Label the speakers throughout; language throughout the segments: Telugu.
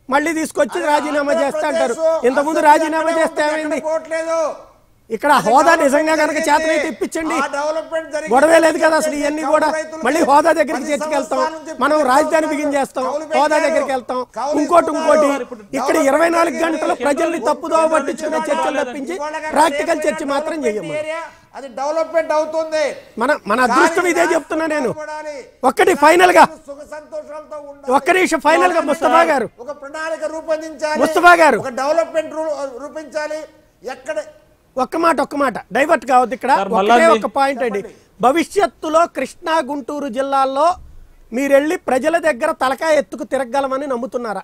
Speaker 1: మళ్ళీ తీసుకొచ్చి రాజీనామా చేస్తా అంటారు ఇంతకుముందు రాజీనామా చేస్తే ఏమైంది
Speaker 2: పోవట్లేదు
Speaker 1: ఇక్కడ హోదా నిజంగా కనుక చేతనైతే ఇప్పించండి గొడవే లేదు కదా అసలు ఇవన్నీ కూడా మళ్ళీ హోదా దగ్గరికి చర్చకి మనం రాజధాని బిగించేస్తాం హోదా దగ్గరికి వెళ్తాం ఇంకోటి ఇంకోటి ఇక్కడ ఇరవై నాలుగు గంటలు ప్రజల్ని తప్పుదోవ పట్టించుకునే చర్చలు తప్పించి ప్రాక్టికల్ చర్చ మాత్రం చెయ్యము
Speaker 2: అది డెవలప్మెంట్ అవుతుంది
Speaker 1: మన మన అదృష్టం ఇదే చెప్తున్నా నేను
Speaker 2: చూడాలి.
Speaker 1: ఒక్కటి ఫైనల్ గా
Speaker 2: సుఖ సంతోషాలతో ఉండాలి.
Speaker 1: ఒక్క నిమిషం ఫైనల్ గా ముస్తఫా గారు
Speaker 2: ఒక ప్రణాళిక రూపొందించాలి
Speaker 1: ముస్తఫా గారు.
Speaker 2: ఒక డెవలప్మెంట్ రూ- రూపించాలి ఎక్కడ
Speaker 1: ఒక్క మాట ఒక్క మాట డైవర్ట్ కావద్దు ఇక్కడ
Speaker 3: సార్,
Speaker 1: ఒకటే
Speaker 3: మల్లాది-
Speaker 1: ఒక పాయింట్ అండి భవిష్యత్తులో కృష్ణా గుంటూరు జిల్లాల్లో మీరెళ్ళి ప్రజల దగ్గర తలకాయ ఎత్తుకు తిరగలమని నమ్ముతున్నారా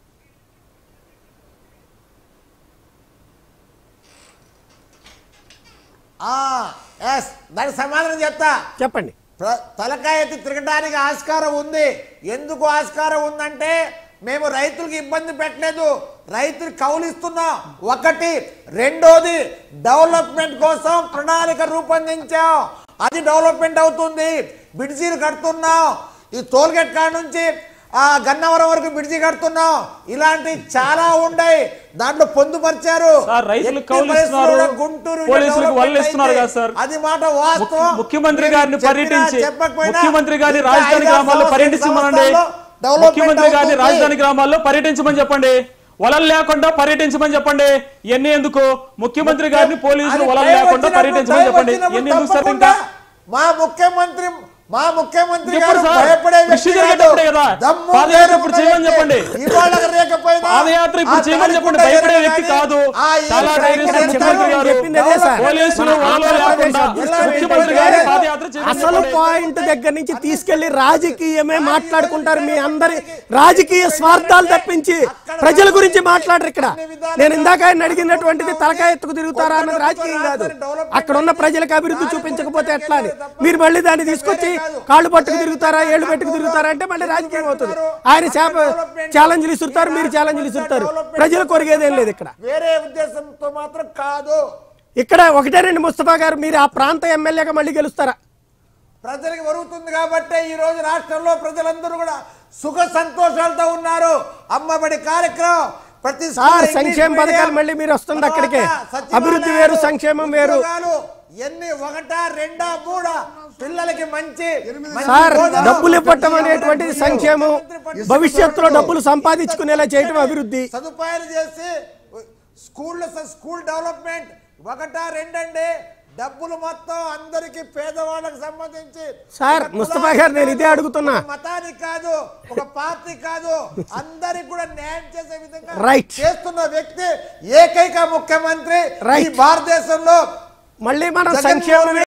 Speaker 2: ఆ ఎస్ దానికి సమాధానం చెప్తా
Speaker 1: చెప్పండి
Speaker 2: ప్ర- తలకాయ ఎత్తి తిరగడానికి ఆస్కారం ఉంది ఎందుకు ఆస్కారం ఉందంటే మేము రైతులకు ఇబ్బంది పెట్టలేదు రైతులు కౌలిస్తున్నాం ఒకటి రెండోది డెవలప్మెంట్ కోసం ప్రణాళిక రూపొందించాం అది డెవలప్మెంట్ అవుతుంది బిడ్జీలు కడుతున్నాం ఈ టోల్గేట్ కాడ నుంచి ఆ గన్నవరం వరకు బిడ్జి కడుతున్నాం ఇలాంటి చాలా ఉన్నాయి దాంట్లో పొందుపరిచారు
Speaker 3: సార్, రైతులకు
Speaker 2: ఎట్టి
Speaker 3: కౌలిస్తున్నారు,
Speaker 2: పరిస్థితుల్లో గుంటూరు
Speaker 3: పోలీసులకు
Speaker 2: డెవలప్మెంట్
Speaker 3: వల్లు ఇస్తున్నారు
Speaker 2: అయితే
Speaker 3: కదా సార్.
Speaker 2: అది మాట వాస్తవం
Speaker 3: ముఖ్య- ముఖ్యమంత్రి గారిని
Speaker 2: మీరు చెప్పినా
Speaker 3: పర్యటించి
Speaker 2: చెప్పకపోయినా
Speaker 3: ముఖ్యమంత్రి గారిని
Speaker 2: ఇంకా
Speaker 3: రాజధాని
Speaker 2: ఐదారు
Speaker 3: గ్రామాల్లో
Speaker 2: సంవత్సరాల
Speaker 3: పర్యటించమనండి
Speaker 2: సంవత్సరాల్లో డెవలప్మెంట్
Speaker 3: ముఖ్యమంత్రి గారిని
Speaker 2: అవుతుంది.
Speaker 3: రాజధాని గ్రామాల్లో పర్యటించమని చెప్పండి వలలు లేకుండా పర్యటించమని చెప్పండి ఎన్ని ఎందుకు ముఖ్యమంత్రి గారిని పోలీసులు
Speaker 2: అది
Speaker 3: వలలు
Speaker 2: టైం
Speaker 3: లేకుండా
Speaker 2: వచ్చినప్పుడు,
Speaker 3: పర్యటించమని
Speaker 2: టైం
Speaker 3: చెప్పండి
Speaker 2: వచ్చినప్పుడు
Speaker 3: ఎన్ని ఎందుకు సార్ ఇంకా
Speaker 2: తప్పకుండా మా ముఖ్యమంత్రి మా ముఖ్యమంత్రి
Speaker 3: ఎప్పుడు
Speaker 2: గారు
Speaker 3: సార్?
Speaker 2: భయపడే వ్యక్తి
Speaker 3: కృషి
Speaker 2: కాదు.
Speaker 3: జరిగేటప్పుడే కదా.
Speaker 2: దమ్ము
Speaker 3: పాదయాత్ర
Speaker 2: ధైర్యం
Speaker 3: ఇప్పుడు
Speaker 2: ఉన్న
Speaker 3: చేయమని
Speaker 2: వ్యక్తి.
Speaker 3: చెప్పండి.
Speaker 2: ఇవాళ లేకపోయినా
Speaker 3: పాదయాత్ర ఇప్పుడు
Speaker 2: ఆ
Speaker 3: చేయమని చెప్పండి.
Speaker 2: తాడికొండ
Speaker 3: భయపడే
Speaker 2: ఏరియాలో
Speaker 3: వ్యక్తి
Speaker 2: కానీ,
Speaker 3: కాదు.
Speaker 2: ఆ
Speaker 3: చాలా
Speaker 2: ఏరియాలో
Speaker 3: ధైర్యం
Speaker 2: కానీ
Speaker 3: ముఖ్యమంత్రి గారు.
Speaker 1: చెప్పింది అదే సార్.
Speaker 3: పోలీసులు
Speaker 1: మన
Speaker 3: వలలో
Speaker 1: ఆంధ్రప్రదేశ్
Speaker 3: లేకుండా
Speaker 1: అదృష్టం
Speaker 3: ముఖ్యమంత్రి
Speaker 1: ఏంటంటే
Speaker 3: గారి పాదయాత్ర చేయమని
Speaker 1: అసలు
Speaker 3: చెప్పండి.
Speaker 1: పాయింట్ దగ్గర నుంచి తీసుకెళ్లి రాజకీయమే మాట్లాడుకుంటారు మీ అందరి రాజకీయ స్వార్థాలు తప్పించి ప్రజల గురించి మాట్లాడరు ఇక్కడ నేను ఇందాక ఆయన అడిగినటువంటిది తలకాయ ఎత్తుకు తిరుగుతారా అన్నది రాజకీయం కాదు అక్కడ ఉన్న ప్రజలకు అభివృద్ధి చూపించకపోతే ఎట్లా అని మీరు మళ్ళీ దాన్ని తీసుకొచ్చి కాళ్ళు పట్టుకు తిరుగుతారా ఏళ్ళు పెట్టుకు తిరుగుతారా అంటే మళ్ళీ రాజకీయం అవుతుంది ఆయన చేప ఛాలెంజ్లు ఇస్తుంటారు మీరు ఛాలెంజ్లు ఇస్తుంటారు ప్రజలు కొరిగేదేం లేదు ఇక్కడ
Speaker 2: వేరే ఉద్దేశంతో మాత్రం కాదు
Speaker 1: ఇక్కడ ఒకటే రెండు ముస్తఫా గారు మీరు ఆ ప్రాంత ఎమ్మెల్యేగా మళ్ళీ గెలుస్తారా
Speaker 2: ప్రజలకు వరుగుతుంది కాబట్టి ఈ రోజు రాష్ట్రంలో ప్రజలందరూ కూడా సుఖ సంతోషాలతో ఉన్నారు అమ్మబడి కార్యక్రమం ప్రతి
Speaker 1: సార్,
Speaker 2: స్కూల్లో ఇంగ్లీష్
Speaker 1: సంక్షేమ
Speaker 2: మీడియం,
Speaker 1: పథకాలు మళ్ళీ మీరు వస్తుంది
Speaker 2: తర్వాత
Speaker 1: అక్కడికే.
Speaker 2: సచివాలయాలు,
Speaker 1: అభివృద్ధి వేరు, సంక్షేమం వేరు.
Speaker 2: ఉద్యోగాలు, ఎన్ని ఒకటా రెండా మూడా పిల్లలకి మంచి మంచి
Speaker 1: సార్
Speaker 2: భోజనం,
Speaker 1: డబ్బులు ఇవ్వటం అనేటువంటిది సంక్షేమం భవిష్యత్తులో డబ్బులు సంపాదించుకునేలా చేయటం అభివృద్ధి
Speaker 2: సదుపాయాలు చేసి స్కూల్ స్కూల్ డెవలప్మెంట్ ఒకటా రెండండి డబ్బులు మొత్తం అందరికి పేదవాళ్ళకి సంబంధించి
Speaker 1: సార్,
Speaker 2: ఒక
Speaker 1: ముస్తఫా
Speaker 2: కులానికి
Speaker 1: గారు, నేను ఇదే
Speaker 2: కాదు,
Speaker 1: అడుగుతున్నా.
Speaker 2: ఒక మతానికి కాదు ఒక పార్టీ కాదు అందరికి కూడా న్యాయం చేసే విధంగా
Speaker 1: Right.
Speaker 2: చేస్తున్న వ్యక్తి ఏకైక ముఖ్యమంత్రి ఈ
Speaker 1: Right.
Speaker 2: భారతదేశంలో
Speaker 1: మళ్ళీ మనం
Speaker 2: జగన్మోహన్
Speaker 1: సంక్షేమం